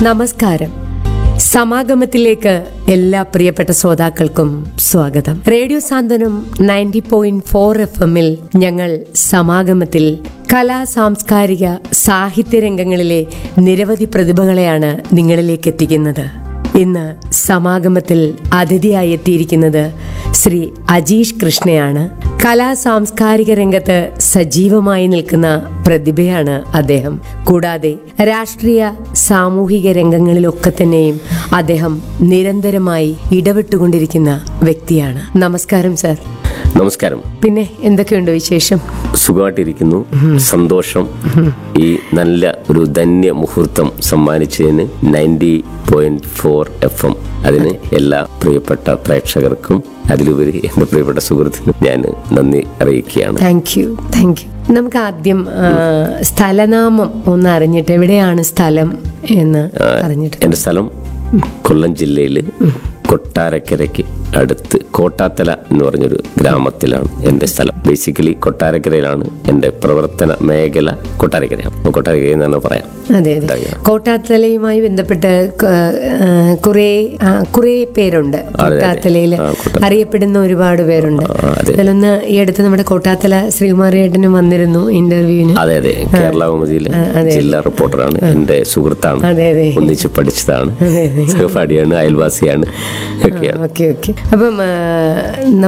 നമസ്കാരം സമാഗമത്തിലേക്ക് എല്ലാ പ്രിയപ്പെട്ട ശ്രോതാക്കൾക്കും സ്വാഗതം radio Santhwanam ninety point four F എമ്മിൽ ഞങ്ങൾ സമാഗമത്തിൽ കലാ സാംസ്കാരിക സാഹിത്യ രംഗങ്ങളിലെ നിരവധി പ്രതിഭകളെയാണ് നിങ്ങളിലേക്ക് എത്തിക്കുന്നത് ഇന്ന് സമാഗമത്തിൽ അതിഥിയായി എത്തിയിരിക്കുന്നത് ശ്രീ അജീഷ് കൃഷ്ണയാണ് കലാ സാംസ്കാരിക രംഗത്ത് സജീവമായി നിൽക്കുന്ന പ്രതിഭയാണ് അദ്ദേഹം കൂടാതെ രാഷ്ട്രീയ സാമൂഹിക രംഗങ്ങളിലൊക്കെ തന്നെയും അദ്ദേഹം നിരന്തരമായി ഇടപെട്ടുകൊണ്ടിരിക്കുന്ന വ്യക്തിയാണ് നമസ്കാരം സർ നമസ്കാരം പിന്നെ എന്തൊക്കെയുണ്ട് വിശേഷം സുഖമായിട്ടിരിക്കുന്നു സന്തോഷം ഈ നല്ല ഒരു ധന്യ മുഹൂർത്തം സമ്മാനിച്ചതിന് ninety point four F M അതിന് എല്ലാ പ്രിയപ്പെട്ട പ്രേക്ഷകർക്കും അതിലുപരി എൻ്റെ പ്രിയപ്പെട്ട സുഹൃത്തിനും ഞാൻ നന്ദി അറിയിക്കുകയാണ് താങ്ക് യു താങ്ക് യു നമുക്ക് ആദ്യം ആ, സ്ഥലനാമം ഒന്ന് അറിഞ്ഞിട്ട് എവിടെയാണ് സ്ഥലം എന്ന് അറിഞ്ഞിട്ട് എൻ്റെ സ്ഥലം കൊല്ലം ജില്ലയിൽ കൊട്ടാരക്കരയ്ക്ക് അടുത്ത് കോട്ടാത്തല എന്ന് പറഞ്ഞൊരു ഗ്രാമത്തിലാണ് എൻ്റെ സ്ഥലം ബേസിക്കലി കൊട്ടാരക്കരയിലാണ് എൻ്റെ പ്രവർത്തന മേഖല കൊട്ടാരക്കരയാണ് കൊട്ടാരക്കര എന്നാണ് പറയാം അതെ അതെ കോട്ടാത്തലയുമായി ബന്ധപ്പെട്ട് ക- ആ, കുറേ ആ, കുറേ പേരുണ്ട് കോട്ടാത്തലയിൽ ആ, കോട്ടാ- അറിയപ്പെടുന്ന ഒരുപാട് പേരുണ്ട് ആ, അതെ. അതിലൊന്ന് ഈ അടുത്ത് നമ്മുടെ കോട്ടാത്തല ശ്രീകുമാരേട്ടനും വന്നിരുന്നു ഇന്റർവ്യൂവിന് അതെ അതെ കേരള കൗമുദിയിലെ ജില്ലാ റിപ്പോർട്ടറാണ് എൻ്റെ സുഹൃത്താണ് അതെ അതെ ഒന്നിച്ച് പഠിച്ചതാണ് സഹപാഠിയാണ് അയൽവാസിയാണ് ഒക്കെയാണ് ഓക്കെ ഓക്കെ അപ്പം ആ,